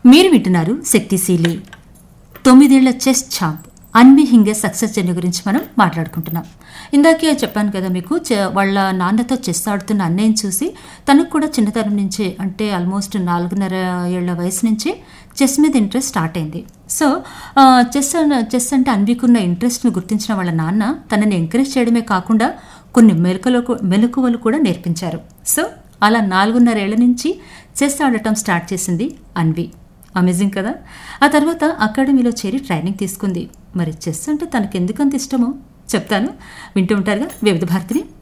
మీరు వింటున్నారు శక్తిశీలి తొమ్మిదేళ్ల chess champ Anvi Hinge success journey గురించి మనం మాట్లాడుకుంటున్నాం ఇందాకే చెప్పాను కదా మీకు చె- వాళ్ళ నాన్నతో చెస్ ఆడుతున్న అన్నయ్యని చూసి తనకు కూడా చిన్నతనం నుంచే అంటే ఆల్మోస్ట్ నాలుగున్నర ఏళ్ల వయసు నుంచి చెస్ మీద ఇంట్రెస్ట్ స్టార్ట్ అయింది సో ఆ, చెస్ అన్న- చెస్ అంటే అన్వికున్న ఇంట్రెస్ట్ను గుర్తించిన వాళ్ళ నాన్న తనని ఎంకరేజ్ చేయడమే కాకుండా కొన్ని మెలకులకు మెలకువలు కూడా నేర్పించారు సో అలా నాలుగున్నరేళ్ల నుంచి చెస్ ఆడటం స్టార్ట్ చేసింది అన్వి అమేజింగ్ కదా ఆ తర్వాత అకాడమీలో చేరి ట్రైనింగ్ తీసుకుంది మరి చెస్ అంటే తనకెందుకంత ఇష్టమో చెప్తాను వింటూ ఉంటారుగా వివిధ భారతిని